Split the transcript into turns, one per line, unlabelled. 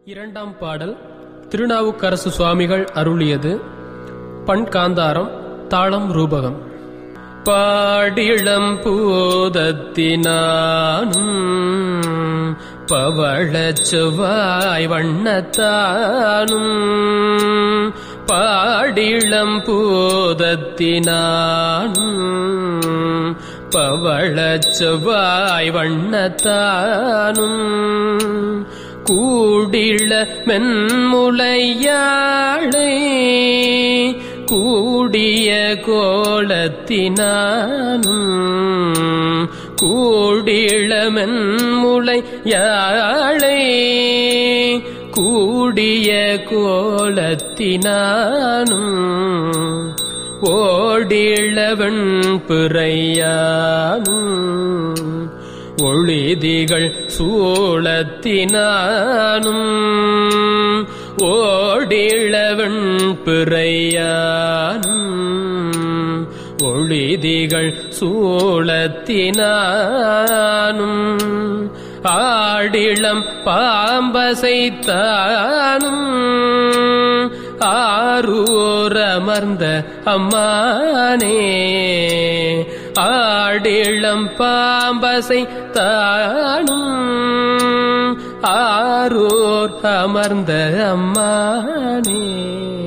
இரண்டாம் பாடல் திருநாவுக்கரசு சுவாமிகள் அருளியது பண் காந்தாரம் தாளம் ரூபகம் பாடிளம் பூதத்தினானும் பவழச் செவ்வாய் வண்ணத்தானும் பாடிளம் பூதத்தினானும் பவழச் செவ்வாய் வண்ணத்தானும் கூடிள மென்முலையாளை கூடிய கோலத்தினானும் கூடிள மென்முலை யாழை கூடிய கோலத்தினானும் ஓடிளவன் பிறையானும் ஒளிதிகள் சூளத்தினானும் ஓடிளவன் பிறையானும் ஒளிதிகள் சூளத்தினானும் ஆடிளம் பாம்பசைத்தானும் ஆரூர் அமர்ந்த அம்மானே ஆடிளம் பாம்பசை தானும் ஆரூர் அமர்ந்த அம்மானே